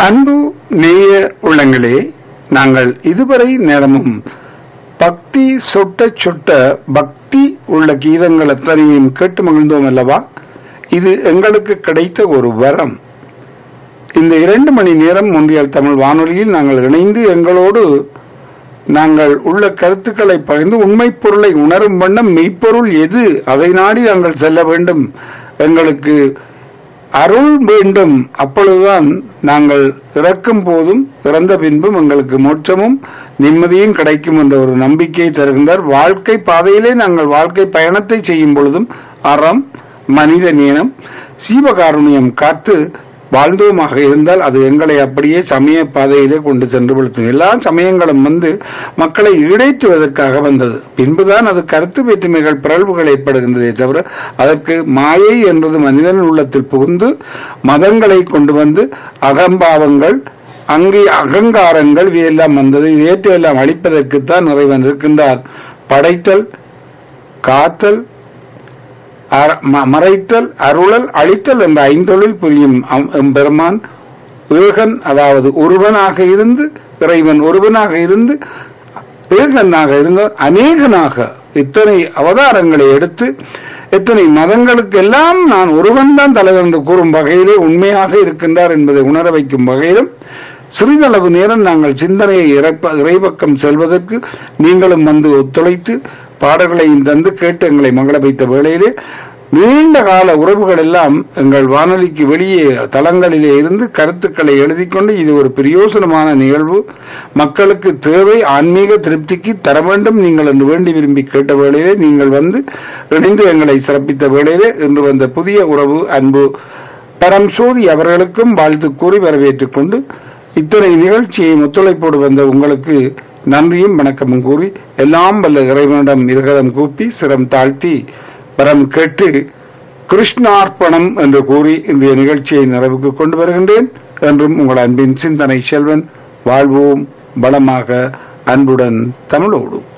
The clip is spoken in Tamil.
அன்பு நேய உள்ளங்களே நாங்கள் இதுவரை நேரமும் பக்தி சொட்ட சொட்ட பக்தி உள்ள கீதங்கள் அத்தனையும் கேட்டு மகிழ்ந்தோம் அல்லவா இது எங்களுக்கு கிடைத்த ஒரு வரம் இந்த இரண்டு மணி நேரம் ஒன்றியல் தமிழ் வானொலியில் நாங்கள் இணைந்து எங்களோடு நாங்கள் உள்ள கருத்துக்களை பகிர்ந்து உண்மை பொருளை உணரும் வண்ணம் மெய்ப்பொருள் எது அதை நாடி நாங்கள் செல்ல வேண்டும் எங்களுக்கு அருள் வேண்டும் அப்பொழுதுதான் நாங்கள் இறக்கும் போதும் இறந்த பின்பும் எங்களுக்கு மோட்சமும் நிம்மதியும் கிடைக்கும் என்ற ஒரு நம்பிக்கையை தருகின்றார் வாழ்க்கை பாதையிலே நாங்கள் வாழ்க்கை பயணத்தை செய்யும் பொழுதும் அறம் மனித நேயம் சீவகாருண்யம் காத்து வாழ்ந்தோமாக இருந்தால் அது எங்களை அப்படியே சமய பாதையிலே கொண்டு சென்று விழுத்தும் எல்லா சமயங்களும் வந்து மக்களை ஈடேற்றுவதற்காக வந்தது பின்புதான் அது கருத்து வேற்றுமைகள் பிறழ்வுகள் ஏற்படுகின்றதே தவிர அதற்கு மாயை என்பது மனிதன் உள்ளத்தில் புகுந்து மதங்களை கொண்டு வந்து அகம்பாவங்கள் அங்கே அகங்காரங்கள் இவையெல்லாம் வந்தது இதையெல்லாம் அழிப்பதற்குத்தான் இறைவன் இருக்கின்றார் படைத்தல் காத்தல் அற- ம- மறைத்தல் அருளல் அழித்தல் என்ற ஐந்தொழில் புரியும் அம்- எம்பெருமான் ஏகன் அதாவது ஒருவனாக இருந்து இறைவன் ஒருவனாக இருந்து ஏகனாக இருந்தார் அநேகனாக இத்தனை அவதாரங்களை எடுத்து எத்தனை மதங்களுக்கு எல்லாம் நான் ஒருவன் தான் தலைவர் என்று கூறும் வகையிலே உண்மையாக இருக்கின்றார் என்பதை உணர வைக்கும் வகையிலும் சிறிதளவு நேரம் நாங்கள் சிந்தனையை இறைப்ப- இறைபக்கம் செல்வதற்கு நீங்களும் வந்து ஒத்துழைத்து பாடல்களையும் தந்து கேட்டு எங்களை மங்கள வைத்த வேளையிலே நீண்ட கால உறவுகள் எல்லாம் எங்கள் வானொலிக்கு வெளியே தளங்களிலே இருந்து கருத்துக்களை எழுதிக் கொண்டு இது ஒரு பிரயோசனமான நிகழ்வு மக்களுக்கு தேவை ஆன்மீக திருப்திக்கு தர வேண்டும் நீங்கள் என்று வேண்டி விரும்பி கேட்ட வேளையிலே நீங்கள் வந்து இணைந்து எங்களை சிறப்பித்த வேளையிலே இன்று வந்த புதிய உறவு அன்பு பரம் சோதி அவர்களுக்கும் வாழ்த்து கூறி வரவேற்றுக் கொண்டு இத்தனை நிகழ்ச்சியை ஒத்துழைப்போடு வந்த உங்களுக்கு நன்றியும் வணக்கமும் கூறி எல்லாம் வல்ல இறைவனிடம் இருகரம் கூப்பி சிரம் தாழ்த்தி வரம் கேட்டு கிருஷ்ணார்ப்பணம் என்று கூறி இன்றைய நிகழ்ச்சியை நிறைவுக்கு கொண்டு வருகின்றேன் என்றும் உங்கள் அன்பின் சிந்தனை செல்வன் வாழ்வோம் பலமாக அன்புடன் தமிழோடு